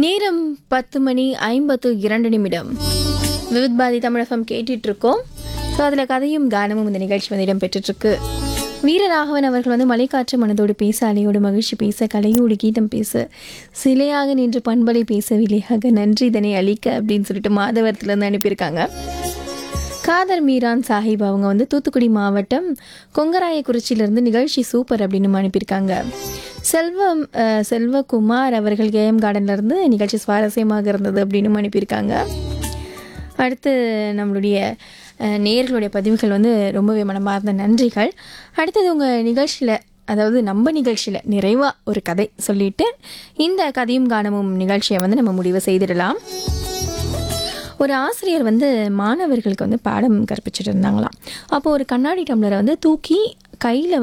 நேரம் பத்து மணி ஐம்பத்து இரண்டு நிமிடம் விவித் பாதி தமிழகம் கேட்டுட்டு இருக்கோம் ஸோ அதில் கதையும் கானமும் இந்த நிகழ்ச்சி வந்து இடம்பெற்றுருக்கு வீரராகவன் அவர்கள் வந்து மலைக்காற்று மனதோடு பேச அலையோடு மகிழ்ச்சி பேச கலையோடு கீதம் பேச சிலையாக நின்று பண்பலை பேச விலையாக நன்றி இதனை அளிக்க அப்படின்னு சொல்லிட்டு மாதவரத்துலேருந்து அனுப்பியிருக்காங்க காதர் மீரான் சாஹிப் அவங்க வந்து தூத்துக்குடி மாவட்டம் கொங்கராயக்குறிச்சியிலேருந்து நிகழ்ச்சி சூப்பர் அப்படின்னு அனுப்பியிருக்காங்க செல்வம் அஹ், செல்வகுமார் அவர்கள் கேஎம் கார்டன்லேருந்து நிகழ்ச்சி சுவாரஸ்யமாக இருந்தது அப்படின்னு அனுப்பியிருக்காங்க அடுத்து நம்மளுடைய அஹ், நேயர்களுடைய பதிவுகள் வந்து ரொம்பவே மனமார்ந்த நன்றிகள் அடுத்தது உங்கள் நிகழ்ச்சியில் அதாவது நம்ம நிகழ்ச்சியில் நிறைவாக ஒரு கதை சொல்லிட்டு இந்த கதையும் காணமும் நிகழ்ச்சியை வந்து நம்ம முடிவு செய்திடலாம் ஒரு ஆசிரியர் வந்து மாணவர்களுக்கு வந்து பாடம் கற்பிச்சிட்டு இருந்தாங்களாம் அப்போ ஒரு கண்ணாடி டம்ளரை வந்து தூக்கி கையில்